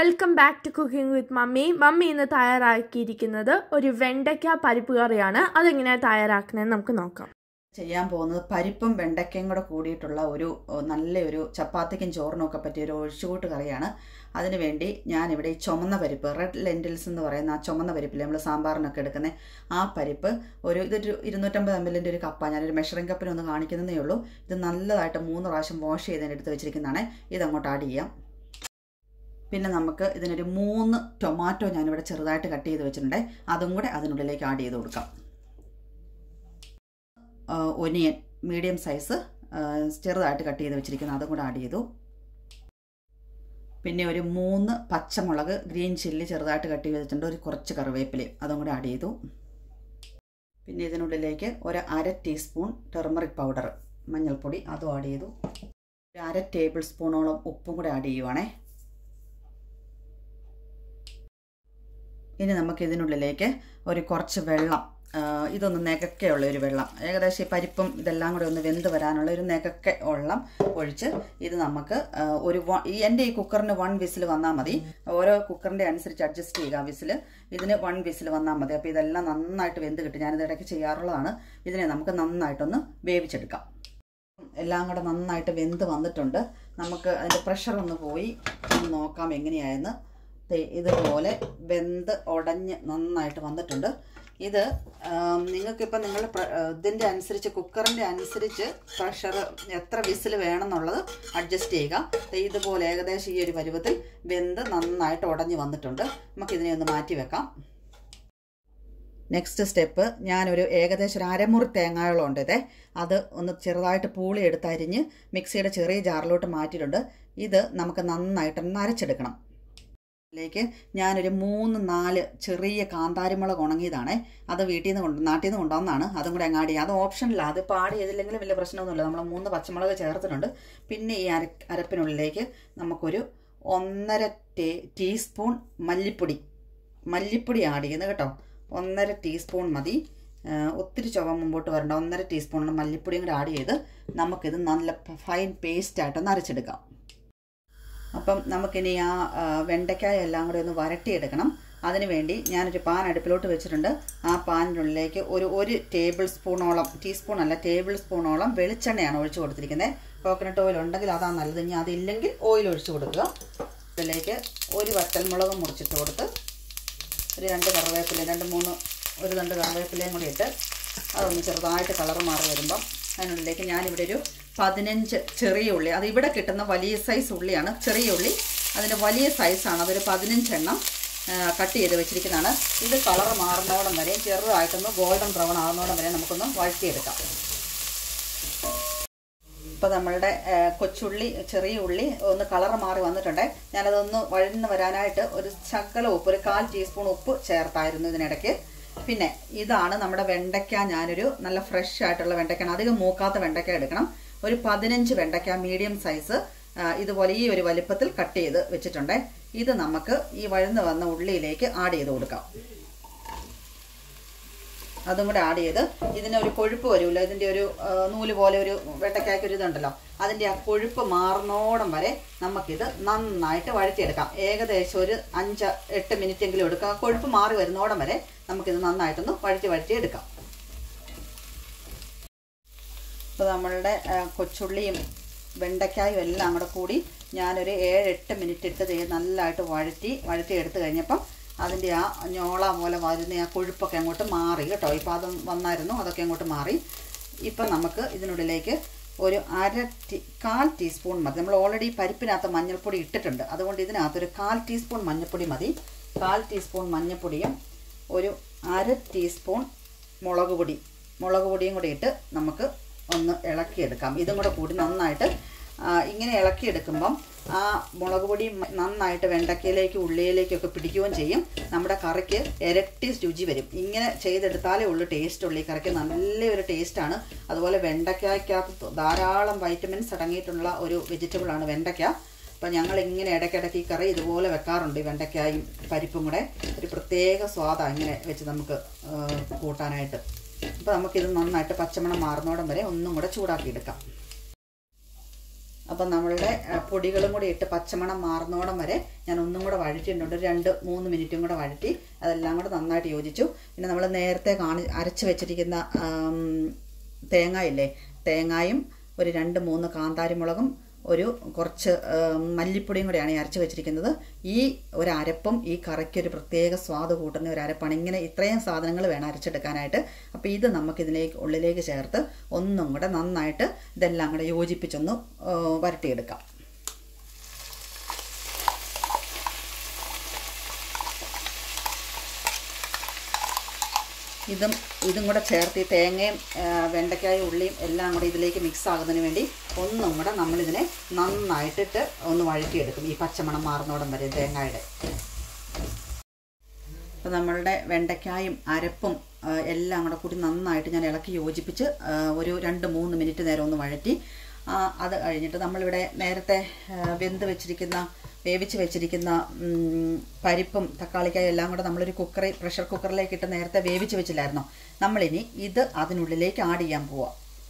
welcome back to cooking with mummy mummy ഇന്ന് തയ്യാറാക്കിയിരിക്കുന്നത് ഒരു വെണ്ടയ്ക്ക പരിപ്പ് കറിയാണ് അതെങ്ങനെയാണ് തയ്യാറാക്കുന്നത് നമുക്ക് നോക്കാം ചെയ്യാൻ പോകുന്നത് പരിപ്പും വെണ്ടയ്ക്കയും കൂടെ കൂടിയിട്ടുള്ള ഒരു ഓ, നല്ലൊരു ചപ്പാത്തിക്കും ചോറിനും ഒക്കെ പറ്റിയ ഒരു ഒഴിച്ചുകൂട്ട് കറിയാണ് അതിനുവേണ്ടി ഞാനിവിടെ ഈ ചുമന്ന പരിപ്പ് റെഡ് ലെൻറ്റിൽസ് എന്ന് പറയുന്ന ആ ചുമന്ന പരിപ്പില്ലേ നമ്മൾ സാമ്പാറിനൊക്കെ എടുക്കുന്ന ആ പരിപ്പ് ഒരു ഇതൊരു ഇരുന്നൂറ്റമ്പത് എം എല്ലിൻ്റെ ഒരു കപ്പാണ് ഞാനൊരു മെഷറിംഗ് കപ്പിന് ഒന്ന് കാണിക്കുന്നതേ ഉള്ളൂ ഇത് നല്ലതായിട്ട് മൂന്ന് പ്രാവശ്യം വാഷ് ചെയ്തതിന് എടുത്ത് വെച്ചിരിക്കുന്നതാണ് ഇതങ്ങോട്ട് ആഡ് ചെയ്യാം പിന്നെ നമുക്ക് ഇതിനൊരു മൂന്ന് ടൊമാറ്റോ ഞാനിവിടെ ചെറുതായിട്ട് കട്ട് ചെയ്ത് വെച്ചിട്ടുണ്ട് അതും കൂടെ അതിനുള്ളിലേക്ക് ആഡ് ചെയ്ത് കൊടുക്കാം ഒനിയൻ മീഡിയം സൈസ് ചെറുതായിട്ട് കട്ട് ചെയ്ത് വെച്ചിരിക്കുന്നത് അതും കൂടെ ആഡ് ചെയ്തു പിന്നെ ഒരു മൂന്ന് പച്ചമുളക് ഗ്രീൻ ചില്ലി ചെറുതായിട്ട് കട്ട് ചെയ്ത് വെച്ചിട്ടുണ്ട് ഒരു കുറച്ച് കറിവേപ്പിലയും അതും കൂടെ ആഡ് ചെയ്തു പിന്നെ ഇതിനുള്ളിലേക്ക് ഒരു അര ടീസ്പൂൺ ടെർമറിക് പൗഡർ മഞ്ഞൾപ്പൊടി അതും ആഡ് ചെയ്തു ഒരു അര ടേബിൾ സ്പൂണോളം ഉപ്പും കൂടെ ആഡ് ചെയ്യുവാണേ ഇനി നമുക്ക് ഇതിനുള്ളിലേക്ക് ഒരു കുറച്ച് വെള്ളം ആ, ഇതൊന്ന് നെകക്കെയുള്ള ഒരു വെള്ളം ഏകദേശം ഈ പരിപ്പും ഇതെല്ലാം കൂടെ ഒന്ന് വെന്ത് വരാനുള്ള ഒരു നെകക്കെ വെള്ളം ഒഴിച്ച് ഇത് നമുക്ക് ആ, ഒരു വ- ഈ എൻ്റെ ഈ കുക്കറിന് വൺ വിസിൽ വന്നാൽ മതി ഓരോ കുക്കറിൻ്റെ അനുസരിച്ച് അഡ്ജസ്റ്റ് ചെയ്യുക വിസിൽ ഇതിന് വൺ വിസിൽ വന്നാൽ മതി അപ്പോൾ ഇതെല്ലാം നന്നായിട്ട് വെന്ത് കിട്ടും ഞാനിത് ഇടയ്ക്ക് ചെയ്യാറുള്ളതാണ് ഇതിനെ നമുക്ക് നന്നായിട്ടൊന്ന് വേവിച്ചെടുക്കാം എല്ലാം കൂടെ നന്നായിട്ട് വെന്ത് വന്നിട്ടുണ്ട് നമുക്ക് അതിൻ്റെ പ്രഷർ ഒന്ന് പോയി ഒന്ന് നോക്കാം എങ്ങനെയായെന്ന് ദേ ഇതുപോലെ വെന്ത് ഉടഞ്ഞ് നന്നായിട്ട് വന്നിട്ടുണ്ട് ഇത് നിങ്ങൾക്കിപ്പോൾ നിങ്ങൾ ഇതിൻ്റെ അനുസരിച്ച് കുക്കറിൻ്റെ അനുസരിച്ച് പ്രഷർ എത്ര വിസിൽ വേണമെന്നുള്ളത് അഡ്ജസ്റ്റ് ചെയ്യുക ദേ ഇതുപോലെ ഏകദേശം ഈ ഒരു പരുവത്തിൽ വെന്ത് നന്നായിട്ട് ഉടഞ്ഞ് വന്നിട്ടുണ്ട് നമുക്കിതിനെ ഒന്ന് മാറ്റി വെക്കാം നെക്സ്റ്റ് സ്റ്റെപ്പ് ഞാനൊരു ഏകദേശം ഒരു അരമുറി തേങ്ങായോളം ഉണ്ട് ഇതേ അത് ഒന്ന് ചെറുതായിട്ട് പൂളി എടുത്ത് അരിഞ്ഞ് മിക്സിയുടെ ചെറിയ ജാറിലോട്ട് മാറ്റിയിട്ടുണ്ട് ഇത് നമുക്ക് നന്നായിട്ടൊന്ന് അരച്ചെടുക്കണം ഇതിലേക്ക് ഞാനൊരു മൂന്ന് നാല് ചെറിയ കാന്താരിമുളക് ഉണങ്ങിയതാണേ അത് വീട്ടിൽ നിന്ന് കൊണ്ട് നാട്ടിൽ നിന്ന് കൊണ്ടുവന്നാണ് അതും കൂടെ അങ്ങാടി അത് ഓപ്ഷനില്ല അത് പാടി ചെയ്തില്ലെങ്കിലും വലിയ പ്രശ്നമൊന്നുമില്ല നമ്മൾ മൂന്ന് പച്ചമുളക് ചേർത്തിട്ടുണ്ട് പിന്നെ ഈ അര അരപ്പിനുള്ളിലേക്ക് നമുക്കൊരു ഒന്നര ടേ ടീസ്പൂൺ മല്ലിപ്പൊടി മല്ലിപ്പൊടി ആഡ് ചെയ്യുന്നത് കേട്ടോ ഒന്നര ടീസ്പൂൺ മതി ആ, ഒത്തിരി ചുവ മുമ്പോട്ട് വരണ്ട ഒന്നര ടീസ്പൂൺ മല്ലിപ്പൊടിയും കൂടെ ആഡ് ചെയ്ത് നമുക്കിത് നല്ല ഫൈൻ പേസ്റ്റ് ആയിട്ടൊന്ന് അരച്ചെടുക്കാം അപ്പം നമുക്കിനി ആ ആ, വെണ്ടയ്ക്കായ എല്ലാം കൂടെ ഒന്ന് വരട്ടിയെടുക്കണം അതിനുവേണ്ടി ഞാനൊരു പാൻ അടുപ്പിലോട്ട് വെച്ചിട്ടുണ്ട് ആ പാനിനുള്ളിലേക്ക് ഒരു ഒരു ടേബിൾ സ്പൂണോളം ടീസ്പൂൺ അല്ല ടേബിൾ സ്പൂണോളം വെളിച്ചെണ്ണയാണ് ഒഴിച്ചു കൊടുത്തിരിക്കുന്നത് കോക്കനട്ട് ഓയിൽ ഉണ്ടെങ്കിൽ അതാണ് നല്ലത് ഇനി അതില്ലെങ്കിൽ ഓയിൽ ഒഴിച്ചു കൊടുക്കുക ഇതിലേക്ക് ഒരു വറ്റൽമുളക് മുറിച്ചിട്ട് കൊടുത്ത് ഒരു രണ്ട് കറിവേപ്പില രണ്ട് മൂന്ന് ഒരു രണ്ട് കറിവേപ്പിലയും കൂടി ഇട്ട് അതൊന്ന് ചെറുതായിട്ട് കളർ മാറി വരുമ്പം അതിനുള്ളിലേക്ക് ഞാനിവിടെ ഒരു പതിനഞ്ച് ചെറിയ ഉള്ളി അത് ഇവിടെ കിട്ടുന്ന വലിയ സൈസ് ഉള്ളിയാണ് ചെറിയ ഉള്ളി അതിൻ്റെ വലിയ സൈസാണ് അതൊരു പതിനഞ്ചെണ്ണം കട്ട് ചെയ്ത് വെച്ചിരിക്കുന്നതാണ് ഇത് കളർ മാറുന്നോടം വരെ ചെറുതായിട്ടൊന്ന് ഗോൾഡൻ ബ്രൗൺ ആകുന്നോടം വരെ നമുക്കൊന്ന് വഴറ്റിയെടുക്കാം ഇപ്പോൾ നമ്മളുടെ ആ, കൊച്ചുള്ളി ചെറിയ ഉള്ളി ഒന്ന് കളർ മാറി വന്നിട്ടുണ്ട് ഞാനതൊന്ന് വഴന്ന് വരാനായിട്ട് ഒരു ശകല ഉപ്പ് ഒരു കാൽ ടീസ്പൂൺ ഉപ്പ് ചേർത്തായിരുന്നു ഇതിനിടയ്ക്ക് പിന്നെ ഇതാണ് നമ്മുടെ വെണ്ടയ്ക്ക ഞാനൊരു നല്ല ഫ്രഷ് ആയിട്ടുള്ള വെണ്ടയ്ക്കാണ് അധികം മൂക്കാത്ത വെണ്ടയ്ക്ക എടുക്കണം ഒരു പതിനഞ്ച് വെണ്ടയ്ക്ക മീഡിയം സൈസ് ആ, ഇതുപോലെ ഈ ഒരു വലിപ്പത്തിൽ കട്ട് ചെയ്ത് വെച്ചിട്ടുണ്ട് ഇത് നമുക്ക് ഈ വഴന്ന് വന്ന ഉള്ളിയിലേക്ക് ആഡ് ചെയ്ത് കൊടുക്കാം അതും കൂടെ ആഡ് ചെയ്ത് ഇതിന് ഒരു കൊഴുപ്പ് വരുമല്ലോ ഇതിൻ്റെ ഒരു ആ, നൂല് പോലെ ഒരു വെണ്ടയ്ക്കായ്ക്ക് ഒരു ഇതുണ്ടല്ലോ അതിൻ്റെ ആ കൊഴുപ്പ് മാറുന്നോടം വരെ നമുക്കിത് നന്നായിട്ട് വഴറ്റിയെടുക്കാം ഏകദേശം ഒരു അഞ്ച് എട്ട് മിനിറ്റ് എങ്കിലും എടുക്കാം ആ കൊഴുപ്പ് മാറി വരുന്നോടം വരെ നമുക്കിത് നന്നായിട്ടൊന്ന് വഴറ്റി വഴറ്റി എടുക്കാം ഇപ്പോൾ നമ്മളുടെ ആ, കൊച്ചുള്ളിയും വെണ്ടയ്ക്കായും എല്ലാം കൂടെ കൂടി ഞാനൊരു ഏഴ് എട്ട് മിനിറ്റ് ഇട്ട് ദേ നല്ലതായിട്ട് വഴറ്റി വഴറ്റി എടുത്തു കഴിഞ്ഞപ്പം അതിൻ്റെ ആ ഞോള പോലെ വരുന്ന ആ കൊഴുപ്പൊക്കെ അങ്ങോട്ട് മാറി കേട്ടോ ഇപ്പോൾ അത് വന്നായിരുന്നു അതൊക്കെ അങ്ങോട്ട് മാറി ഇപ്പം നമുക്ക് ഇതിനുള്ളിലേക്ക് ഒരു അര ടീ കാൽ ടീസ്പൂൺ മതി നമ്മൾ ഓൾറെഡി പരിപ്പിനകത്ത് മഞ്ഞൾപ്പൊടി ഇട്ടിട്ടുണ്ട് അതുകൊണ്ട് ഇതിനകത്തൊരു കാൽ ടീസ്പൂൺ മഞ്ഞൾപ്പൊടി മതി കാൽ ടീസ്പൂൺ മഞ്ഞൾപ്പൊടിയും ഒരു അര ടീസ്പൂൺ മുളക് പൊടി മുളക് പൊടിയും കൂടി ഇട്ട് നമുക്ക് ഒന്ന് ഇളക്കിയെടുക്കാം ഇതും കൂടെ കൂടി നന്നായിട്ട് ആ, ഇങ്ങനെ ഇളക്കിയെടുക്കുമ്പം ആ മുളക് പൊടി മ- നന്നായിട്ട് വെണ്ടക്കയിലേക്ക് ഉള്ളിയിലേക്കൊക്കെ പിടിക്കുകയും ചെയ്യും നമ്മുടെ കറിക്ക് ഇരട്ടി രുചി വരും ഇങ്ങനെ ചെയ്തെടുത്താലേ ഉള്ളൂ ടേസ്റ്റ് ഉള്ളൂ ഈ കറിക്ക് നല്ലൊരു ടേസ്റ്റാണ് അതുപോലെ വെണ്ടയ്ക്കകത്ത് ധാരാളം വൈറ്റമിൻസ് അടങ്ങിയിട്ടുള്ള ഒരു വെജിറ്റബിളാണ് വെണ്ടയ്ക്ക അപ്പം ഞങ്ങൾ ഇങ്ങനെ ഇടയ്ക്കിടയ്ക്ക് ഈ കറി ഇതുപോലെ വെക്കാറുണ്ട് ഈ വെണ്ടയ്ക്കായും പരിപ്പും കൂടെ ഒരു പ്രത്യേക സ്വാദാണ് ഇങ്ങനെ വെച്ച് നമുക്ക് ആ, കൂട്ടാനായിട്ട് അപ്പോൾ നമുക്കിത് നന്നായിട്ട് പച്ചമണം മാറുന്നോടം വരെ ഒന്നും കൂടെ ചൂടാക്കിയെടുക്കാം അപ്പം നമ്മളുടെ ആ, പൊടികളും കൂടി ഇട്ട് പച്ചമണം മാറുന്നോടം വരെ ഞാൻ ഒന്നും കൂടെ വഴറ്റിയിട്ടുണ്ട് ഒരു രണ്ട് മൂന്ന് മിനിറ്റും കൂടെ വഴറ്റി അതെല്ലാം കൂടെ നന്നായിട്ട് യോജിച്ചു പിന്നെ നമ്മൾ നേരത്തെ കാണി അരച്ച് വെച്ചിരിക്കുന്ന ആം, തേങ്ങയില്ലേ തേങ്ങായും ഒരു രണ്ട് മൂന്ന് കാന്താരിമുളകും ഒരു കുറച്ച് ആ, മല്ലിപ്പൊടിയും കൂടെയാണ് ഈ അരച്ച് വെച്ചിരിക്കുന്നത് ഈ ഒരു അരപ്പും ഈ കറിക്ക് ഒരു പ്രത്യേക സ്വാദ് കൂട്ടുന്ന ഒരു അരപ്പാണ് ഇങ്ങനെ ഇത്രയും സാധനങ്ങൾ വേണം അരച്ചെടുക്കാനായിട്ട് അപ്പോൾ ഇത് നമുക്ക് ഇതിലേക്ക് ഉള്ളിലേക്ക് ചേർത്ത് ഒന്നും കൂടെ നന്നായിട്ട് ഇതെല്ലാം കൂടെ യോജിപ്പിച്ചൊന്ന് ആ, വരട്ടിയെടുക്കാം ഇതും ഇതും കൂടെ ചേർത്ത് ഈ തേങ്ങയും ആ, വെണ്ടയ്ക്കായും ഉള്ളിയും എല്ലാം കൂടെ ഇതിലേക്ക് മിക്സ് ആകുന്നതിന് വേണ്ടി ഒന്നും കൂടെ നമ്മളിതിനെ നന്നായിട്ടിട്ട് ഒന്ന് വഴറ്റിയെടുക്കും ഈ പച്ചമണം മാറുന്നോടം വരെ തേങ്ങയുടെ അപ്പോൾ നമ്മളുടെ വെണ്ടയ്ക്കായും അരപ്പും ആ, എല്ലാം കൂടെ കൂടി നന്നായിട്ട് ഞാൻ ഇളക്കി യോജിപ്പിച്ച് ആ, ഒരു രണ്ട് മൂന്ന് മിനിറ്റ് നേരം ഒന്ന് വഴറ്റി ആ, അത് കഴിഞ്ഞിട്ട് നമ്മളിവിടെ നേരത്തെ ആ, വെന്ത് വെച്ചിരിക്കുന്ന വേവിച്ച് വെച്ചിരിക്കുന്ന ഉം, പരിപ്പും തക്കാളിക്കായും എല്ലാം കൂടെ നമ്മളൊരു കുക്കറിൽ പ്രഷർ കുക്കറിലേക്ക് ഇട്ട് നേരത്തെ വേവിച്ച് വെച്ചില്ലായിരുന്നോ നമ്മളിനി ഇത് അതിനുള്ളിലേക്ക് ആഡ് ചെയ്യാൻ പോവാം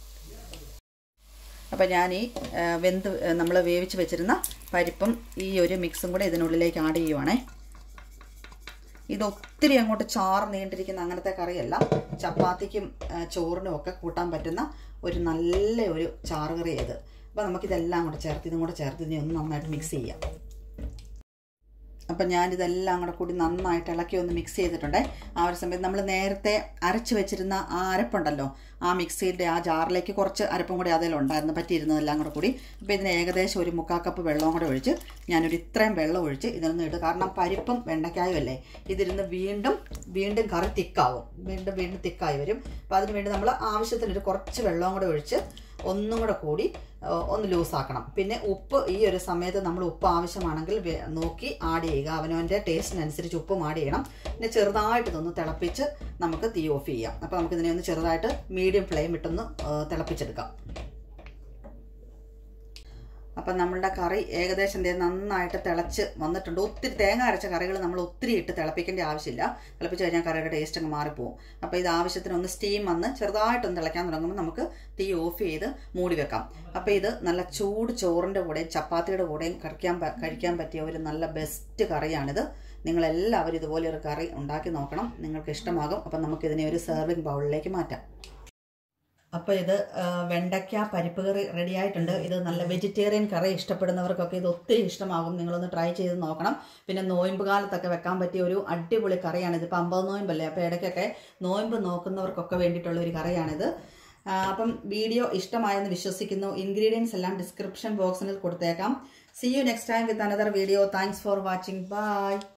അപ്പം ഞാൻ ഈ ആ, വെന്ത് നമ്മൾ വേവിച്ച് വെച്ചിരുന്ന പരിപ്പും ഈ ഒരു മിക്സും കൂടെ ഇതിനുള്ളിലേക്ക് ആഡ് ചെയ്യുവാണേ ഇത് ഒത്തിരി അങ്ങോട്ട് ചാറ് നീണ്ടിരിക്കുന്ന അങ്ങനത്തെ കറിയല്ല ചപ്പാത്തിക്കും ആ, ചോറിനും ഒക്കെ കൂട്ടാൻ പറ്റുന്ന ഒരു നല്ല ഒരു ചാറ് കറി ഇത് അപ്പോൾ നമുക്കിതെല്ലാം കൂടെ ചേർത്ത് ഇതും കൂടെ ചേർത്ത് ഇതിനെ ഒന്ന് നന്നായിട്ട് മിക്സ് ചെയ്യാം അപ്പം ഞാനിതെല്ലാം കൂടെ കൂടി നന്നായിട്ട് ഇളക്കി ഒന്ന് മിക്സ് ചെയ്തിട്ടുണ്ട് ആ ഒരു സമയത്ത് നമ്മൾ നേരത്തെ അരച്ച് വെച്ചിരുന്ന ആ അരപ്പുണ്ടല്ലോ ആ മിക്സിയുടെ ആ ജാറിലേക്ക് കുറച്ച് അരപ്പും കൂടി അതിലുണ്ടായിരുന്നു പറ്റിയിരുന്നതെല്ലാം കൂടെ കൂടി അപ്പോൾ ഇതിന് ഏകദേശം ഒരു മുക്കാൽ കപ്പ് വെള്ളവും കൂടെ ഒഴിച്ച് ഞാനൊരു ഇത്രയും വെള്ളം ഒഴിച്ച് ഇതിനൊന്ന് ഇട്ട് കാരണം പരിപ്പും വെണ്ടയ്ക്കായും അല്ലേ ഇതിരുന്ന് വീണ്ടും വീണ്ടും കറി തിക്കാവും വീണ്ടും വീണ്ടും തിക്കായി വരും അപ്പോൾ അതിന് വേണ്ടി നമ്മൾ ആവശ്യത്തിനൊരു കുറച്ച് വെള്ളവും കൂടെ ഒഴിച്ച് ഒന്നും കൂടെ കൂടി ആ, ഒന്ന് ലൂസാക്കണം പിന്നെ ഉപ്പ് ഈ ഒരു സമയത്ത് നമ്മൾ ഉപ്പ് ആവശ്യമാണെങ്കിൽ വേ- നോക്കി ആഡ് ചെയ്യുക അവനവൻ്റെ ടേസ്റ്റിനനുസരിച്ച് ഉപ്പും ആഡ് ചെയ്യണം പിന്നെ ചെറുതായിട്ട് ഇതൊന്ന് തിളപ്പിച്ച് നമുക്ക് തീ ഓഫ് ചെയ്യാം അപ്പോൾ നമുക്കിതിനെ ഒന്ന് ചെറുതായിട്ട് മീഡിയം ഫ്ലെയിം ഇട്ടൊന്ന് ആ, തിളപ്പിച്ചെടുക്കാം അപ്പം നമ്മളുടെ കറി ഏകദേശം ദേ നന്നായിട്ട് തിളച്ച് വന്നിട്ടുണ്ട് ഒത്തിരി തേങ്ങ അരച്ച കറികൾ നമ്മൾ ഒത്തിരി ഇട്ട് തിളപ്പിക്കേണ്ട ആവശ്യമില്ല തിളപ്പിച്ച് കഴിഞ്ഞാൽ കറിയുടെ ടേസ്റ്റ് അങ്ങ് മാറിപ്പോവും അപ്പോൾ ഇത് ആവശ്യത്തിന് ഒന്ന് സ്റ്റീം വന്ന് ചെറുതായിട്ടൊന്ന് തിളയ്ക്കാൻ തുടങ്ങുമ്പോൾ നമുക്ക് തീ ഓഫ് ചെയ്ത് മൂടി വെക്കാം അപ്പോൾ ഇത് നല്ല ചൂട് ചോറിൻ്റെ കൂടെയും ചപ്പാത്തിയുടെ കൂടെയും കഴിക്കാൻ പ- കഴിക്കാൻ പറ്റിയ ഒരു നല്ല ബെസ്റ്റ് കറിയാണിത് നിങ്ങളെല്ലാവരും ഇതുപോലെ ഒരു കറി ഉണ്ടാക്കി നോക്കണം നിങ്ങൾക്ക് ഇഷ്ടമാകും അപ്പം നമുക്കിതിനെ ഒരു സെർവിങ് ബൗളിലേക്ക് മാറ്റാം അപ്പോൾ ഇത് ആ, വെണ്ടയ്ക്ക പരിപ്പ് കറി റെഡി ആയിട്ടുണ്ട് ഇത് നല്ല വെജിറ്റേറിയൻ കറി ഇഷ്ടപ്പെടുന്നവർക്കൊക്കെ ഇത് ഒത്തിരി ഇഷ്ടമാകും നിങ്ങളൊന്ന് ട്രൈ ചെയ്ത് നോക്കണം പിന്നെ നോയമ്പ് കാലത്തൊക്കെ വെക്കാൻ പറ്റിയ ഒരു അടിപൊളി കറിയാണ് ഇതിപ്പോൾ അമ്പത് നോയമ്പല്ലേ അപ്പോൾ ഇടയ്ക്കൊക്കെ നോയമ്പ് നോക്കുന്നവർക്കൊക്കെ വേണ്ടിയിട്ടുള്ള ഒരു കറിയാണിത് ആ, അപ്പം വീഡിയോ ഇഷ്ടമായെന്ന് വിശ്വസിക്കുന്നു ഇൻഗ്രീഡിയൻസ് എല്ലാം ഡിസ്ക്രിപ്ഷൻ ബോക്സിൽ കൊടുത്തേക്കാം see you next time with another video thanks for watching by